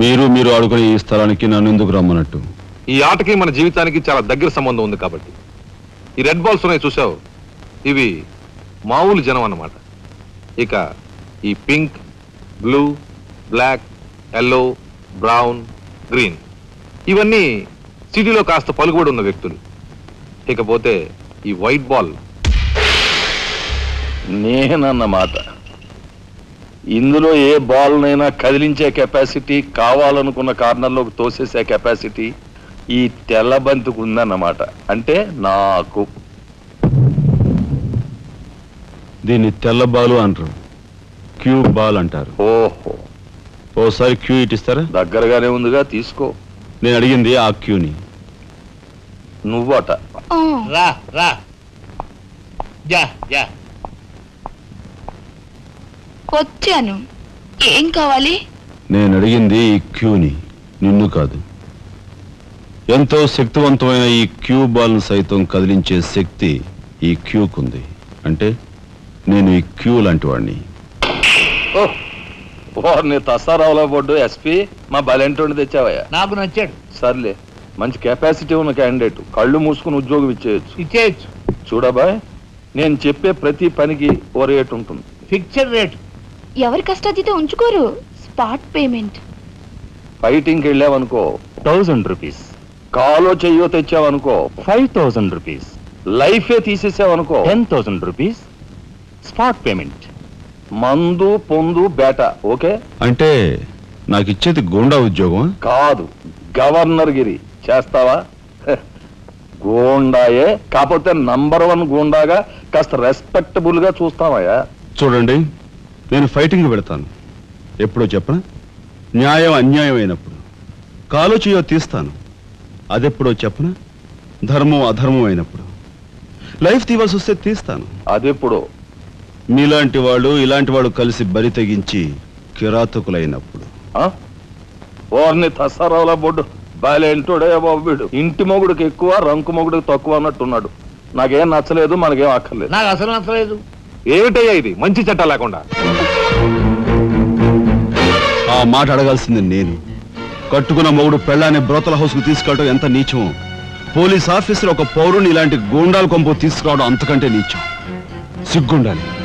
మీరు మీరు ఆడుకునే ఈ స్థలానికి నన్ను ఎందుకు రమ్మన్నట్టు ఈ ఆటకి మన జీవితానికి చాలా దగ్గర సంబంధం ఉంది కాబట్టి ఈ రెడ్ బాల్స్ ఉన్నాయి చూసావు ఇవి మామూలు జనం అన్నమాట ఇక ఈ pink blue black yellow brown green ఇవన్నీ సిటీలో కాస్త పలుకుబడి ఉన్న వ్యక్తులు ఇకపోతే ఈ వైట్ బాల్ నేనన్నమాట ఇందులో ఏ బాల్నైనా కదిలించే కెపాసిటీ కావాలనుకున్న కార్నర్లోకి తోసేసే కెపాసిటీ ఈ తెల్ల బంతికి ఉందన్నమాట అంటే నాకు దీన్ని తెల్ల బాలు అంటారు క్యూ బాల్ అంటారు ఓహో ఓసారి క్యూ ఇటిస్తారా దగ్గరగానే ఉందిగా తీసుకో నేను అడిగింది ఆ క్యూని నువ్వట రా రా యా యా వచ్చాను ఏం కావాలి నేను అడిగింది ఈ క్యూని నిన్ను కాదు ఎంతో శక్తివంతమైన ఈ క్యూ బాల్ను సైతం కదిలించే శక్తి ఈ క్యూకుంది అంటే నేను ఈ క్యూ లాంటి వాడిని ఓర్ని తసారావులో బొడ్డు ఎస్పీ మా బలెంటోని తెచ్చావయ్యా నాకు నచ్చాడు సర్లే మంచి కెపాసిటీ ఉన్న క్యాండిడేట్ కళ్ళు మూసుకుని ఉద్యోగం ఇచ్చేయచ్చు ఇచ్చేయచ్చు చూడబాయ్ నేను చెప్పే ప్రతి పనికి ఓ రేట్ ఉంటుంది ఫిక్చర్ రేట్ ఎవరి కష్టాతీత ఉంచుకోరు స్పాట్ పేమెంట్ ఫైటింగ్కి వెళ్ళావనుకో థౌజండ్ రూపీస్ కాలో చెయ్యో తెచ్చావనుకో ఫైవ్ థౌజండ్ రూపీస్ లైఫే తీసేసావనుకో ten thousand rupees spot payment మందు పొందు బేట ఓకే అంటే నాకు ఇచ్చేది గూండా ఉద్యోగం కాదు గవర్నర్ గిరి చేస్తావా హె, గూండాయే కాకపోతే నంబర్ వన్ గూండాగా కాస్త రెస్పెక్టబుల్ గా చూస్తావయ్యా చూడండి నేను ఫైటింగ్ పెడతాను ఎప్పుడో చెప్పనా న్యాయం అన్యాయం అయినప్పుడు కాలు చేయో తీస్తాను అదెప్పుడో చెప్పనా ధర్మం అధర్మం అయినప్పుడు లైఫ్ తీవాల్సి వస్తే తీస్తాను అదెప్పుడు మీలాంటి వాళ్ళు ఇలాంటి వాళ్ళు కలిసి బరి తెగించి కిరాతకులైనప్పుడు ఆ? ఓర్ని తసారావుల బొడ్డు బాలేంటోడే బాబు వీడు ఇంటి మొగుడికి ఎక్కువ రంకు మొగుడికి తక్కువ అన్నట్టున్నాడు నాకేం నచ్చలేదు మనకేం అక్కర్లేదు నాకు అసలు నచ్చలేదు ఏమిటయ్యా ఇది మంచి చట్టం లేకుండా ఆ మాట అడగాల్సింది నేను కట్టుకున్న మొగుడు పెళ్ళాన్ని బ్రోతల హౌస్కు తీసుకెళ్ళడం ఎంత నీచమో పోలీస్ ఆఫీసర్ ఒక పౌరుని ఇలాంటి గూండాల కొంపు తీసుకురావడం అంతకంటే నీచం సిగ్గుండాలి